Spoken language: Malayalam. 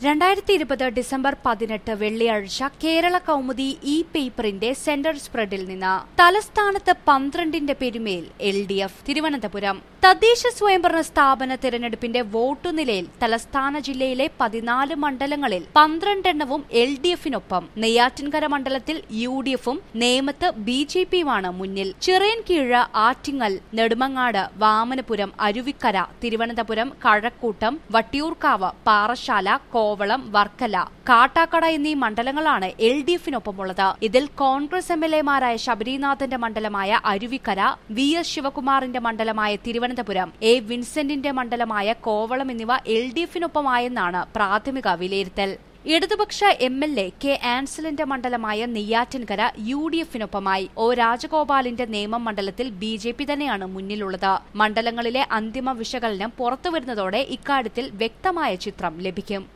രണ്ടായിരത്തി ഇരുപത് ഡിസംബർ പതിനെട്ട് വെള്ളിയാഴ്ച കേരള കൗമുദി ഇ പേപ്പറിന്റെ സെന്റർ സ്പ്രെഡിൽ നിന്ന് തലസ്ഥാനത്ത് പന്ത്രണ്ടിന്റെ പെരുമേൽ എൽ ഡി എഫ് തിരുവനന്തപുരം തദ്ദേശ സ്വയംഭരണ സ്ഥാപന തിരഞ്ഞെടുപ്പിന്റെ വോട്ടുനിലയിൽ തലസ്ഥാന ജില്ലയിലെ പതിനാല് മണ്ഡലങ്ങളിൽ പന്ത്രണ്ടെണ്ണവും എൽ ഡി എഫിനൊപ്പം നെയ്യാറ്റിൻകര മണ്ഡലത്തിൽ യു ഡി എഫും നേമത്ത് ബി ജെ പിയുമാണ് മുന്നിൽ ചിറയൻകീഴ് ആറ്റിങ്ങൽ നെടുമങ്ങാട് വാമനപുരം അരുവിക്കര തിരുവനന്തപുരം കഴക്കൂട്ടം വട്ടിയൂർക്കാവ് പാറശാല കോവളം വർക്കല കാട്ടാക്കട എന്നീ മണ്ഡലങ്ങളാണ് എൽ ഡി എഫിനൊപ്പമുള്ളത് ഇതിൽ കോൺഗ്രസ് എം എൽ എമാരായ ശബരിനാഥന്റെ മണ്ഡലമായ അരുവിക്കര വി എസ് ശിവകുമാറിന്റെ മണ്ഡലമായ തിരുവനന്തപുരം എ വിൻസെന്റിന്റെ മണ്ഡലമായ കോവളം എന്നിവ എൽ ഡി എഫിനൊപ്പമായെന്നാണ് പ്രാഥമിക വിലയിരുത്തൽ ഇടതുപക്ഷ എം എൽ എ കെ ആൻസലിന്റെ മണ്ഡലമായ നെയ്യാറ്റിൻകര യു ഡി എഫിനൊപ്പമായി ഒ രാജഗോപാലിന്റെ നേമം മണ്ഡലത്തിൽ ബി ജെ പി തന്നെയാണ് മുന്നിലുള്ളത് മണ്ഡലങ്ങളിലെ അന്തിമ വിശകലനം പുറത്തുവരുന്നതോടെ ഇക്കാര്യത്തിൽ വ്യക്തമായ ചിത്രം ലഭിക്കും